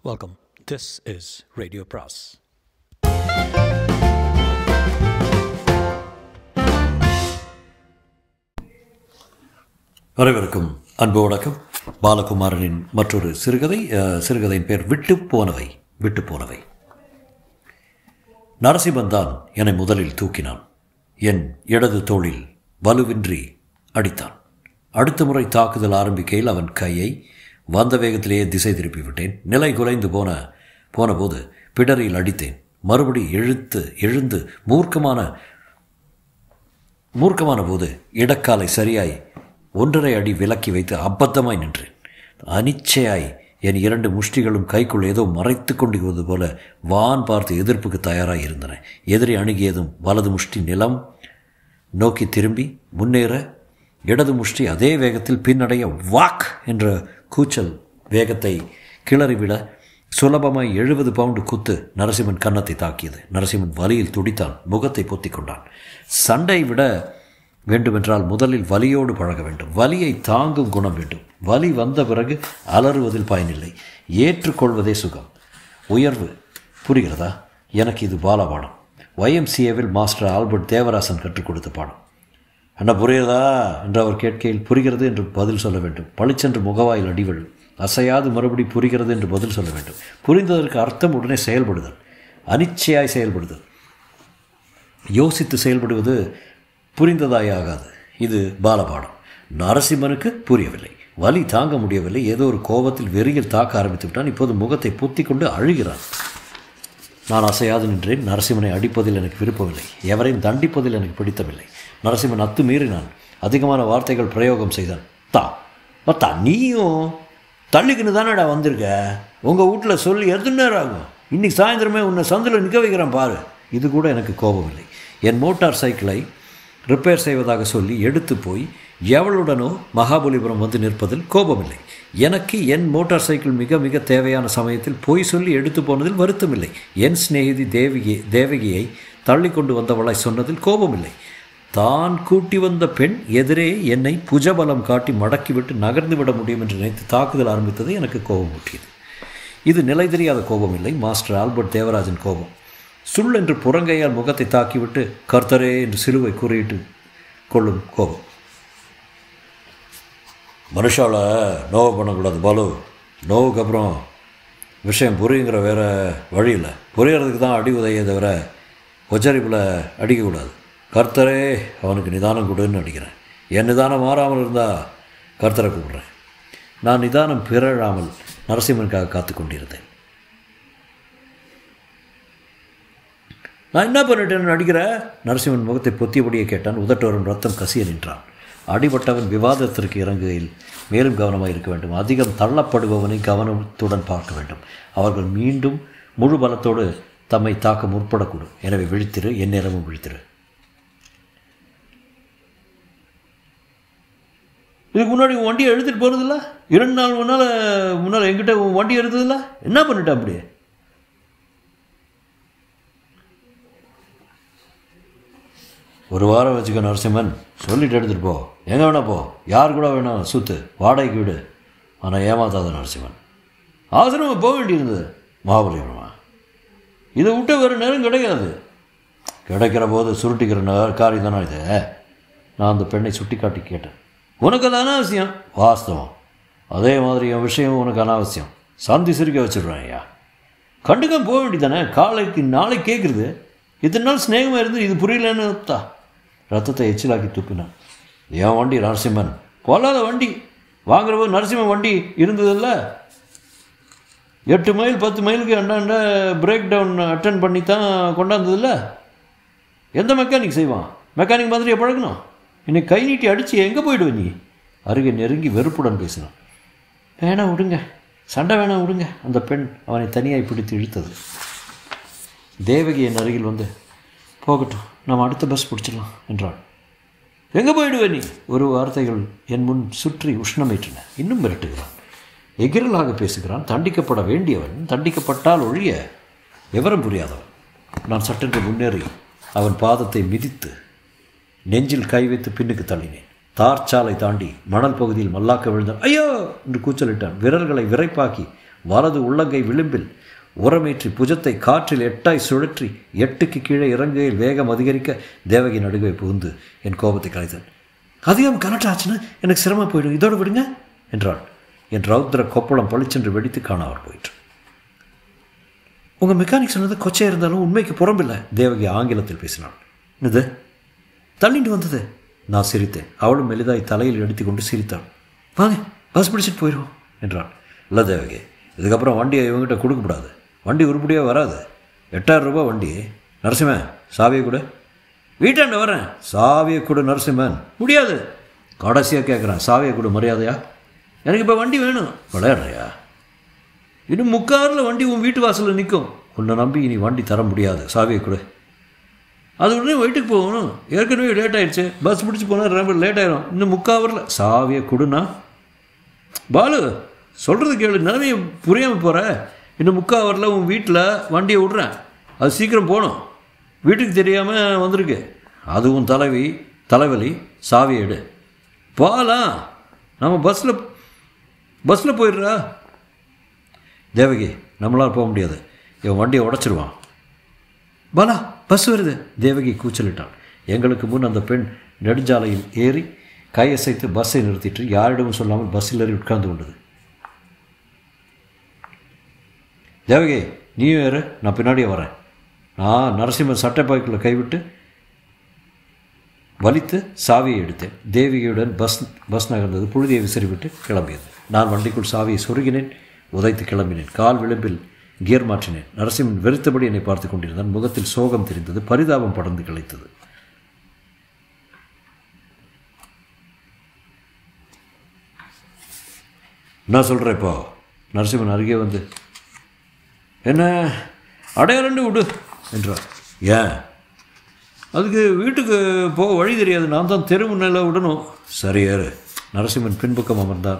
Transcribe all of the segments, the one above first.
Welcome. This is Radio Pras. வரவிருக்கும் அன்பு வணக்கம் பாலகுமாரனின் மற்றொரு சிறுகதை அஹ், சிறுகதையின் பேர் விட்டு போனவை விட்டு போனவை நரசிம்மன் தான் என்னை முதலில் தூக்கினான் என் இடது தோளில் வலுவின்றி அடித்தான் அடுத்த முறை தாக்குதல் ஆரம்பிக்கையில் அவன் கையை வந்த வேகத்திலேயே திசை திருப்பி விட்டேன் நிலை குலைந்து போன போனபோது பிடரில் அடித்தேன் மறுபடி எழுத்து எழுந்து மூர்க்கமான மூர்க்கமான போது இடக்காலை சரியாய் ஒன்றரை அடி விலக்கி வைத்து அபத்தமாய் நின்றேன் அனிச்சையாய் என் இரண்டு முஷ்டிகளும் கைக்குள் ஏதோ மறைத்து கொண்டிருப்பது போல வான் பார்த்து எதிர்ப்புக்கு தயாராக இருந்தன எதிரி அணுகியதும் வலது முஷ்டி நிலம் நோக்கி திரும்பி முன்னேற இடது முஷ்டி அதே வேகத்தில் பின்னடைய வாக் என்ற கூச்சல் வேகத்தை கிளறிவிட சுலபமாய் எழுபது பவுண்டு குத்து நரசிம்மன் கன்னத்தை தாக்கியது நரசிம்மன் வலியில் துடித்தான் முகத்தை பொத்திக் கொண்டான் சண்டை விட வேண்டுமென்றால் முதலில் வலியோடு பழக வேண்டும் வலியை தாங்கும் குணம் வேண்டும் வலி வந்த பிறகு அலறுவதில் பயனில்லை ஏற்றுக்கொள்வதே சுகம் உயர்வு புரிகிறதா எனக்கு இது பாலபாடம் YMCA-வில் மாஸ்டர் ஆல்பர்ட் தேவராசன் கற்றுக் கொடுத்த பாடம் அண்ணா புரியுறதா என்று அவர் கேட்கையில் புரிகிறது என்று பதில் சொல்ல வேண்டும் பளிச்சென்று முகவாயில் அடிவிழும் அசையாது மறுபடி புரிகிறது என்று பதில் சொல்ல வேண்டும் புரிந்ததற்கு அர்த்தம் உடனே செயல்படுதல் அனிச்சையாய் செயல்படுதல் யோசித்து செயல்படுவது புரிந்ததாய் ஆகாது இது பாலபாடம் நரசிம்மனுக்கு புரியவில்லை வலி தாங்க முடியவில்லை ஏதோ ஒரு கோபத்தில் வெறியில் தாக்க ஆரம்பித்து விட்டான் இப்போது முகத்தை பொத்திக் கொண்டு அழுகிறான் நான் அசையாது நின்றேன் நரசிம்மனை அடிப்பதில் எனக்கு விருப்பமில்லை எவரையும் தண்டிப்பதில் எனக்கு பிடித்தமில்லை நரசிம்மன் அத்து மீறினான் அதிகமான வார்த்தைகள் பிரயோகம் செய்தான் தா மத்தா நீயும் தள்ளிக்கின்னு தானடா வந்திருக்க உங்கள் வீட்டில் சொல்லி எத்தனை நேரம் ஆகும் இன்னைக்கு சாயந்தரமே உன்னை சந்தில் நிற்க வைக்கிறேன் பாரு இது கூட எனக்கு கோபமில்லை என் மோட்டார் சைக்கிளை ரிப்பேர் செய்வதாக சொல்லி எடுத்து போய் எவளுடனோ மகாபலிபுரம் வந்து நிற்பதில் கோபமில்லை எனக்கு என் மோட்டார் சைக்கிள் மிக மிக தேவையான சமயத்தில் பொய் சொல்லி எடுத்து போனதில் வருத்தமில்லை என் சிநேகிதி தேவகி தேவகியை தள்ளி கொண்டு வந்தவளாய் சொன்னதில் கோபமில்லை தான் கூட்டி வந்த பெண் எதிரே என்னை புஜபலம் காட்டி மடக்கிவிட்டு நகர்ந்து விட முடியும் என்று நினைத்து தாக்குதல் ஆரம்பித்தது எனக்கு கோபம் ஊட்டியது இது நிலை தெரியாத கோபம் இல்லை மாஸ்டர் ஆல்பர்ட் தேவராஜன் கோபம் சுள் என்று புறங்கையால் முகத்தை தாக்கிவிட்டு கர்த்தரே என்று சிலுவை குறியிட்டு கொள்ளும் கோபம் மனுஷால நோவு பண்ணக்கூடாது பாலு நோவுக்கு அப்புறம் விஷயம் புரியுங்கிற வேற வழி இல்லை புரியறதுக்கு தான் அடி உதையே தவிர உச்சரிப்பில் அடிக்கக்கூடாது கர்த்தரே அவனுக்கு நிதானம் கொடுன்னு அடிக்கிறேன் என் நிதானம் மாறாமல் இருந்தால் கர்த்தரை கூப்பிட்றேன் நான் நிதானம் பிறழாமல் நரசிம்மனுக்காக காத்து கொண்டிருந்தேன் நான் என்ன பண்ணிட்டேன்னு நடிக்கிற நரசிம்மன் முகத்தை பொத்தியபடியே கேட்டான் உதட்டோரம் ரத்தம் கசிய நின்றான் அடிபட்டவன் விவாதத்திற்கு இறங்குகையில் மேலும் கவனமாக இருக்க வேண்டும் அதிகம் தள்ளப்படுபவனை கவனத்துடன் பார்க்க வேண்டும் அவர்கள் மீண்டும் முழு பலத்தோடு தம்மை தாக்க முற்படக்கூடும் எனவே விழித்திரு எந்நேரமும் விழித்திரு இதுக்கு முன்னாடி உன் வண்டியை எடுத்துகிட்டு போகிறதில்ல இரண்டு நாள் முன்னால் முன்னால் எங்கிட்ட உன் வண்டி எடுத்ததில்ல என்ன பண்ணிட்ட அப்படியே ஒரு வாரம் வச்சுக்க நரசிம்மன் சொல்லிட்டு எடுத்துகிட்டு போ எங்கே வேணா போ யார் கூட வேணாம் சுத்து வாடகைக்கு விடு ஆனால் ஏமாத்தாத நரசிம்மன் அவசரமாக போக வேண்டியிருந்தது மகாபலிபுரமா இதை விட்ட வேறு நேரம் கிடைக்காது கிடைக்கிற போது சுருட்டிக்கிற ந- காரியம் தானே இது நான் அந்த பெண்ணை சுட்டி காட்டி கேட்டேன் உனக்கு அது அனாவசியம் வாஸ்தவம் அதே மாதிரி என் விஷயம் உனக்கு அனாவசியம் சந்தி சிரிக்க வச்சிடுறேன் ஐயா கண்டுக்காம போக வேண்டியதானே காலைக்கு நாளைக்கு கேட்குறது இத்தனை நாள் ஸ்நேகமாக இருந்து இது புரியலன்னு தா ரத்தத்தை எச்சிலாக்கி துப்பினான் என் வண்டி நரசிம்மன் பொல்லாத வண்டி வாங்குற போது நரசிம்மன் வண்டி இருந்ததில்ல எட்டு மைல் பத்து மைலுக்கு அண்டாண்ட பிரேக் டவுன் அட்டன் பண்ணி தான் கொண்டாந்ததில்ல எந்த மெக்கானிக் செய்வான் மெக்கானிக் மாதிரியே பழகணும் இன்னைக்கு கை நீட்டி அடித்து எங்கே போயிடுவ நீ அருகே நெருங்கி வெறுப்புடன் பேசினான் வேணாம் விடுங்க சண்டை வேணாம் விடுங்க அந்த பெண் அவனை தனியாய் பிடித்து இழுத்தது தேவகி என் அருகில் வந்து போகட்டும் நாம் அடுத்த பஸ் பிடிச்சிடலாம் என்றாள் எங்கே போயிடுவே நீ ஒரு வார்த்தைகள் என் முன் சுற்றி உஷ்ணமேற்றன இன்னும் மிரட்டுகிறான் எகிரலாக பேசுகிறான் தண்டிக்கப்பட வேண்டியவன் தண்டிக்கப்பட்டால் ஒழிய விவரம் புரியாதவன் நான் சட்டென்று முன்னேறி அவன் பாதத்தை மிதித்து நெஞ்சில் கை வைத்து பின்னுக்கு தள்ளினேன் தார் சாலை தாண்டி மணல் பகுதியில் மல்லாக்க விழுந்தான் ஐயோ என்று கூச்சலிட்டான் விரல்களை விரைப்பாக்கி வலது உள்ளங்கை விளிம்பில் உரமேற்றி புஜத்தை காற்றில் எட்டாய் சுழற்றி எட்டுக்கு கீழே இறங்குகையில் வேகம் அதிகரிக்க தேவகி நடுவே புகுந்து என் கோபத்தை கலைத்தன் அதிகம் கனெக்ட் ஆச்சுன்னா எனக்கு சிரமம் போயிடும் இதோடு விடுங்க என்றாள் என் ரௌத்ர கொப்பளம் பளிச்சென்று வெடித்து காணாமற் போயிற்று உங்கள் மெக்கானிக் சொன்னது கொச்சையாக இருந்தாலும் உண்மைக்கு புறம்பில்லை தேவகி ஆங்கிலத்தில் பேசினாள் இது தள்ளிட்டு வந்தது நான் சிரித்தேன் அவளும் மெலிதாய் தலையில் எடுத்துக்கொண்டு சிரித்தாள் வாங்க பஸ் பிடிச்சிட்டு போயிடுவோம் என்றாள் இல்லை தேவகி இதுக்கப்புறம் வண்டியை இவங்ககிட்ட கொடுக்கக்கூடாது வண்டி உருப்படியாக வராது எட்டாயிரம் ரூபாய் வண்டி நரசிம்மன் சாவியை கொடு வீட்டாண்ட வரேன் சாவியை கொடு நரசிம்மன் முடியாது கடைசியாக கேட்குறேன் சாவியை கொடு மரியாதையா எனக்கு இப்போ வண்டி வேணும் விளையாடுறியா இன்னும் முக்காரில் வண்டி உன் வீட்டு வாசலில் நிற்கும் உன்னை நம்பி இனி வண்டி தர முடியாது சாவியை கொடு அது உடனே வீட்டுக்கு போகணும் ஏற்கனவே லேட் ஆயிடுச்சு பஸ் பிடிச்சி போனால் ரொம்ப லேட் ஆயிடும் இன்னும் முக்காவரில் சாவியை கொடுனா பாலு சொல்கிறது கேளு நிலைமையை புரியாமல் போகிற இன்னும் முக்காவரில் உன் வீட்டில் வண்டியை விட்றேன் அது சீக்கிரம் போகணும் வீட்டுக்கு தெரியாமல் வந்திருக்கு அது உன் தலைவி தலைவலி சாவியை எடு பாலா நம்ம பஸ்ஸில் பஸ்ஸில் போயிடுறா தேவகி நம்மளால் போக முடியாது இவன் வண்டியை உடச்சிருவான் பாலா பஸ் வருது தேவகி கூச்சலிட்டாள் எங்களுக்கு முன் அந்த பெண் நெடுஞ்சாலையில் ஏறி கையசைத்து பஸ்ஸை நிறுத்திட்டு யாரிடமும் சொல்லாமல் பஸ்ஸில் ஏறி உட்கார்ந்து கொண்டது தேவகி நீயும் ஏறு நான் பின்னாடியே வரேன் நான் நரசிம்மன் சட்டைப்பாய்க்குள்ள கைவிட்டு வலித்து சாவியை எடுத்தேன் தேவிகையுடன் பஸ் பஸ் நகர்ந்தது புழுதியை விசிறிவிட்டு கிளம்பியது நான் வண்டிக்குள் சாவியை சொருகினேன் உதைத்து கிளம்பினேன் கால் விளிம்பில் கியர் மாற்றினேன் நரசிம்மன் வெறுத்தபடி என்னை பார்த்து கொண்டிருந்தான் முகத்தில் சோகம் தெரிந்தது பரிதாபம் படர்ந்து கிளைத்தது நான் சொல்கிறேன் இப்போ நரசிம்மன் அருகே வந்து என்ன அடையாளண்டு விடு என்றார் ஏன் அதுக்கு வீட்டுக்கு போக வழி தெரியாது நான் தான் தெரு முன்னில் விடணும் சரி ஏறு நரசிம்மன் பின்பக்கம் அமர்ந்தார்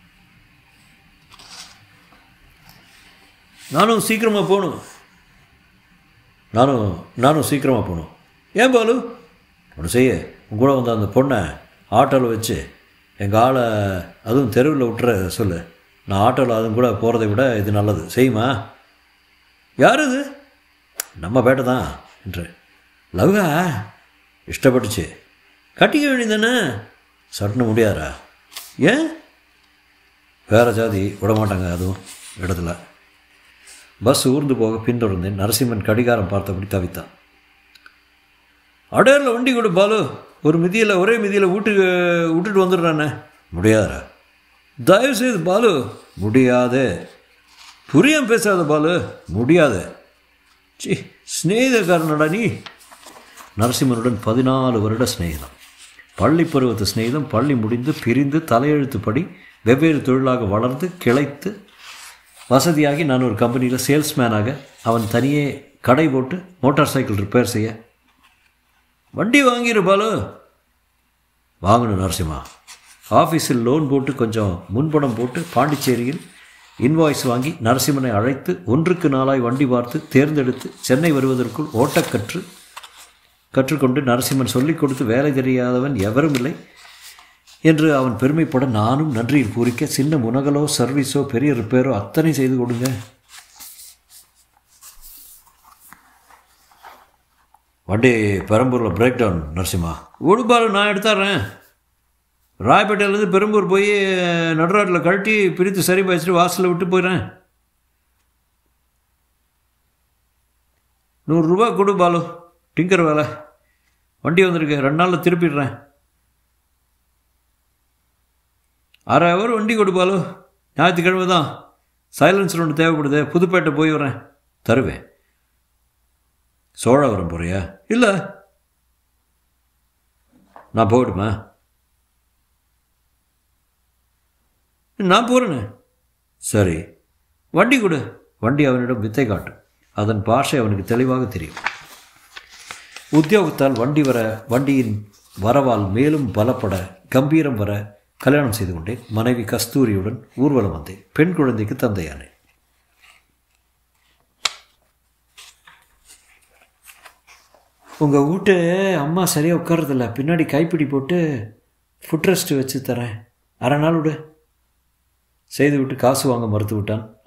நானும் சீக்கிரமாக போகணும் நானும் நானும் சீக்கிரமாக போகணும் ஏன் பாலு ஒன்று செய்ய உன் கூட வந்த அந்த பொண்ணை ஆட்டோவில் வச்சு எங்கள் ஆளை அதுவும் தெருவில் விட்டுற சொல்லு நான் ஆட்டோவில் அதுவும் கூட போகிறதை விட இது நல்லது செய்யுமா யார் இது நம்ம பேட்டை தான் என்று லவ்கா இஷ்டப்பட்டுச்சு கட்டிக்க வேண்டியதானே சட்டுன்னு முடியாதா ஏன் வேறு ஜாதி விட மாட்டாங்க அதுவும் இடத்துல பஸ் ஊர்ந்து போக பின்தொடர்ந்தேன் நரசிம்மன் கடிகாரம் பார்த்தபடி தவித்தான் அடையாரில் வண்டி கொடு பாலு ஒரு மிதியில் ஒரே மிதியில் வீட்டுக்கு விட்டுட்டு வந்துடுறானே முடியாதா தயவு செய்து பாலு முடியாது புரியாம பேசாத பாலு முடியாது சி ஸ்நேகிதக்காரனடா நீ நரசிம்மனுடன் பதினாலு வருட சிநேகிதம் பள்ளி பருவத்து சிநேகிதம் பள்ளி முடிந்து பிரிந்து தலையெழுத்துப்படி வெவ்வேறு தொழிலாக வளர்ந்து கிளைத்து வசதியாகி நான் ஒரு கம்பெனியில் சேல்ஸ்மேனாக அவன் தனியே கடை போட்டு மோட்டார் சைக்கிள் ரிப்பேர் செய்ய வண்டி வாங்கிடு பாலு வாங்கணும் நரசிம்மா ஆஃபீஸில் லோன் போட்டு கொஞ்சம் முன்பணம் போட்டு பாண்டிச்சேரியில் இன்வாய்ஸ் வாங்கி நரசிம்மனை அழைத்து ஒன்றுக்கு நாளாய் வண்டி பார்த்து தேர்ந்தெடுத்து சென்னை வருவதற்குள் ஓட்டக்கற்று கற்றுக்கொண்டு நரசிம்மன் சொல்லிக் கொடுத்து வேலை தெரியாதவன் எவரும் இல்லை என்று அவன் பெருமைப்பட நானும் நன்றியில் பூரிக்க சின்ன முனகலோ சர்வீஸோ பெரிய ரிப்பேரோ அத்தனை செய்து கொடுங்க வண்டி பெரம்பூரில் பிரேக் டவுன் நரசிம்மா உடுபாலு நான் எடுத்துட்றேன் ராயப்பேட்டையிலேருந்து பெரம்பூர் போய் நடுராட்டில் கழட்டி பிரித்து சரி வச்சுட்டு வாசலில் விட்டு போயிடுறேன் நூறுரூவா கொடு பாலு டிங்கர் வேலை வண்டி வந்திருக்கு ரெண்டு நாளில் திருப்பிடுறேன் அரை ஹவர் வண்டி கொடு பாலு ஞாயிற்றுக்கிழமை தான் சைலன்சர் ஒன்று தேவைப்படுது புதுப்பேட்டை போய் வரேன் தருவேன் சோழவரம் போறியா இல்லை நான் போகட்டுமா நான் போகிறேனே சரி வண்டி கொடு வண்டி அவனிடம் வித்தை காட்டும் அதன் பாஷை அவனுக்கு தெளிவாக தெரியும் உத்தியோகத்தால் வண்டி வர வண்டியின் வரவால் மேலும் பலப்பட கம்பீரம் வர கல்யாணம் செய்து கொண்டேன் மனைவி கஸ்தூரியுடன் ஊர்வலம் வந்தேன் பெண் குழந்தைக்கு தந்தையானேன் உங்கள் வீட்டு அம்மா சரியாக உட்கார்றதில்ல பின்னாடி கைப்பிடி போட்டு ஃபுட் ரெஸ்ட் வச்சு தரேன் அரை நாள் விடு செய்து விட்டு காசு வாங்க மறுத்து விட்டான்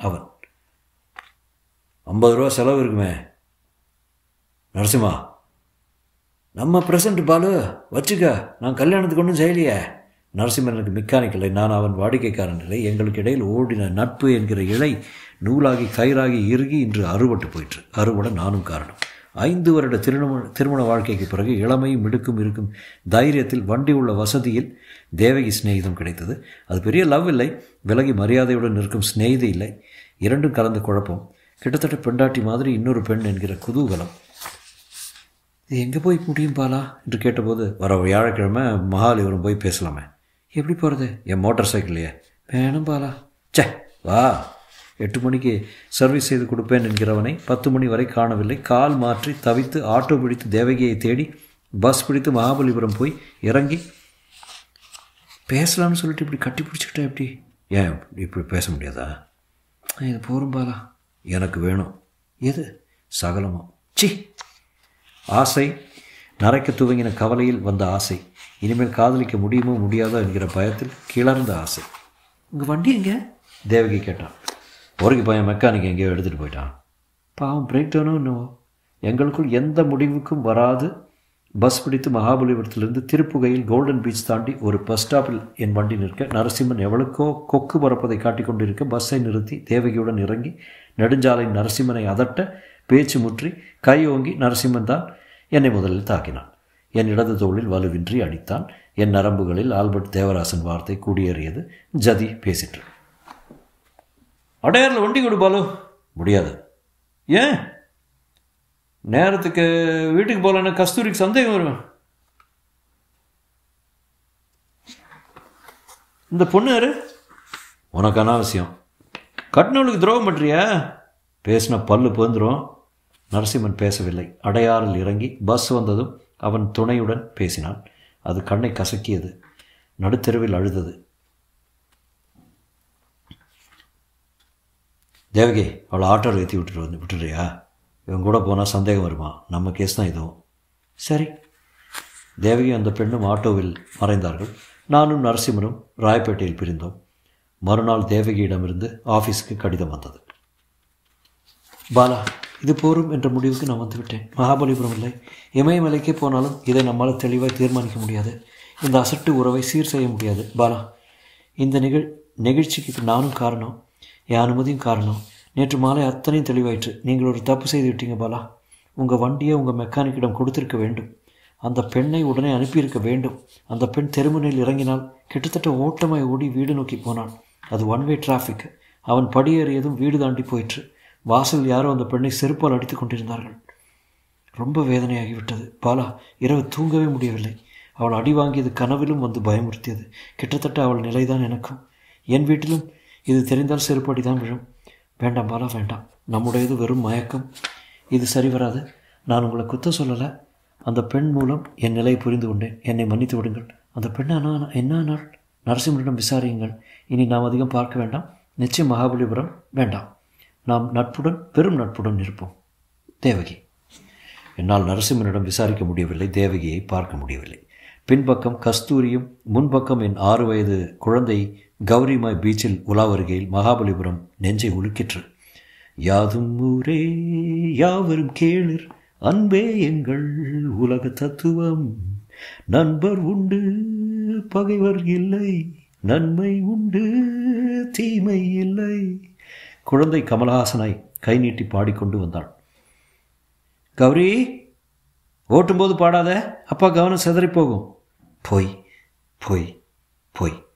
அவன் ஐம்பது ரூபா செலவு இருக்குமே நரசிம்மா நம்ம ப்ரெசண்ட் பாலு வச்சுக்க நான் கல்யாணத்துக்கு ஒன்றும் செய்யலையே நரசிம்மனுக்கு மெக்கானிக் இல்லை நான் அவன் வாடிக்கைக்காரன் இல்லை எங்களுக்கு இடையில் ஓடின நட்பு என்கிற இழை நூலாகி கயிறாகி இறுகி இன்று அறுபட்டு போயிற்று அறுபட நானும் காரணம் ஐந்து வருட திருமண திருமண வாழ்க்கைக்கு பிறகு இளமையும் மிடுக்கும் இருக்கும் தைரியத்தில் வண்டி உள்ள வசதியில் தேவகி சிநேகிதம் கிடைத்தது அது பெரிய லவ் இல்லை விலகி மரியாதையுடன் இருக்கும் சிநேகிதி இல்லை இரண்டும் கலந்த குழப்பம் கிட்டத்தட்ட பெண்டாட்டி மாதிரி இன்னொரு பெண் என்கிற குதூகலம் இது எங்கே போய் முடியும் பாலா என்று கேட்டபோது வர வியாழக்கிழமை மகாலிபுரம் போய் பேசலாமே எப்படி போகிறது என் மோட்டார் சைக்கிள்லையே வேணும் பாலா சே வா எட்டு மணிக்கு சர்வீஸ் செய்து கொடுப்பேன் என்கிறவனை பத்து மணி வரை காணவில்லை கால் மாற்றி தவித்து ஆட்டோ பிடித்து தேவகியை தேடி பஸ் பிடித்து மகாபலிபுரம் போய் இறங்கி பேசலாம்னு சொல்லிட்டு இப்படி கட்டி பிடிச்சிக்கிட்டேன் எப்படி ஏன் இப்படி பேச முடியாதா இது போரும் பாலா எனக்கு வேணும் எது சகலமோ சி ஆசை நரைக்க துவங்கின கவலையில் வந்த ஆசை இனிமேல் காதலிக்க முடியுமோ முடியாதோ என்கிற பயத்தில் கிளர்ந்த ஆசை உங்கள் வண்டி எங்கே தேவகி கேட்டான் ஒருக்கி பையன் மெக்கானிக் எங்கேயோ எடுத்துகிட்டு போயிட்டான் பாவம் பிரேக் டவுனும் இன்னும் எங்களுக்குள் எந்த முடிவுக்கும் வராது பஸ் பிடித்து மகாபலிபுரத்திலிருந்து திருப்புகையில் கோல்டன் பீச் தாண்டி ஒரு பஸ் ஸ்டாப்பில் என் வண்டி நிற்க நரசிம்மன் எவளுக்கோ கொக்கு பறப்பதை காட்டிக் கொண்டிருக்க பஸ்ஸை நிறுத்தி தேவகியுடன் இறங்கி நெடுஞ்சாலை நரசிம்மனை அதட்ட பேச்சு முற்றி கை ஓங்கி நரசிம்மன் தான் என்னை முதலில் தாக்கினான் என் இடது தோளில் வலுவின்றி அடித்தான் என் நரம்புகளில் ஆல்பர்ட் தேவராசன் வார்த்தை கூடியேறியது ஜதி பேசிற்று அடையாரில் வண்டி கொடு பாலு முடியாது ஏன் நேரத்துக்கு வீட்டுக்கு போகலன்னா கஸ்தூரிக்கு சந்தேகம் வரும் இந்த பொண்ணு யாரு உனக்கு அனாவசியம் கட்டினவளுக்கு துரோகம் பண்ணுறியா பேசின பல்லு பேந்துரும் நரசிம்மன் பேசவில்லை அடையாறில் இறங்கி பஸ் வந்ததும் அவன் துணையுடன் பேசினான் அது கண்ணை கசக்கியது நடுத்தெருவில் அழுதது தேவகி அவளை ஆட்டோவில் ஏற்றி விட்டுட்டு வந்து விட்டுறியா இவன் கூட போனால் சந்தேகம் வருமா நம்ம கேஸ் தான் இதுவும் சரி தேவகி அந்த பெண்ணும் ஆட்டோவில் மறைந்தார்கள் நானும் நரசிம்மனும் ராயப்பேட்டையில் பிரிந்தோம் மறுநாள் தேவகியிடமிருந்து ஆஃபீஸுக்கு கடிதம் வந்தது பாலா இது போரும் என்ற முடிவுக்கு நான் வந்துவிட்டேன் மகாபலிபுரம் இல்லை இமயமலைக்கே போனாலும் இதை நம்மால் தெளிவாக தீர்மானிக்க முடியாது இந்த அசட்டு உறவை சீர் செய்ய முடியாது பாலா இந்த நிகழ் நிகழ்ச்சிக்கு நானும் காரணம் என் அனுமதியும் காரணம் நேற்று மாலை அத்தனையும் தெளிவாயிற்று நீங்கள் ஒரு தப்பு செய்து விட்டீங்க பாலா உங்கள் வண்டியை உங்கள் மெக்கானிக்கிடம் கொடுத்திருக்க வேண்டும் அந்த பெண்ணை உடனே அனுப்பியிருக்க வேண்டும் அந்த பெண் தெருமுனையில் இறங்கினால் கிட்டத்தட்ட ஓட்டமாய் ஓடி வீடு நோக்கி போனான் அது ஒன் வே டிராஃபிக் அவன் படியேறியதும் வீடு தாண்டி போயிற்று வாசல் யாரோ அந்த பெண்ணை செருப்பால் அடித்து கொண்டிருந்தார்கள் ரொம்ப வேதனையாகிவிட்டது பாலா இரவு தூங்கவே முடியவில்லை அவள் அடி வாங்கியது கனவிலும் வந்து பயமுறுத்தியது கிட்டத்தட்ட அவள் நிலைதான் எனக்கும் என் வீட்டிலும் இது தெரிந்தால் செருப்படி தான் விழும் வேண்டாம் பாலா வேண்டாம் நம்முடையது வெறும் மயக்கம் இது சரி வராது நான் உங்களை குத்த சொல்லலை அந்த பெண் மூலம் என் நிலையை புரிந்து கொண்டேன் என்னை மன்னித்து விடுங்கள் அந்த பெண் ஆனால் என்ன ஆனாள் நரசிம்மனிடம் விசாரியுங்கள் இனி நாம் அதிகம் பார்க்க வேண்டாம் நிச்சயம் மகாபலிபுரம் வேண்டாம் நாம் நட்புடன் பெரும் நட்புடன் இருப்போம் தேவகி என்னால் நரசிம்மனிடம் விசாரிக்க முடியவில்லை தேவகியை பார்க்க முடியவில்லை பின்பக்கம் கஸ்தூரியும் முன்பக்கம் என் ஆறு வயது குழந்தை கௌரிமாய் பீச்சில் உலா வருகையில் மகாபலிபுரம் நெஞ்சை உலுக்கிற்று யாதும் ஊரே யாவரும் கேளிர் அன்பே எங்கள் உலக தத்துவம் நண்பர் உண்டு பகைவர் இல்லை நன்மை உண்டு தீமை இல்லை குழந்தை கமலஹாசனாய் கை நீட்டி பாடிக்கொண்டு வந்தாள் கௌரி ஓட்டும்போது பாடாத அப்பா கவனம் சிதறி போகும் பொய் பொய் பொய்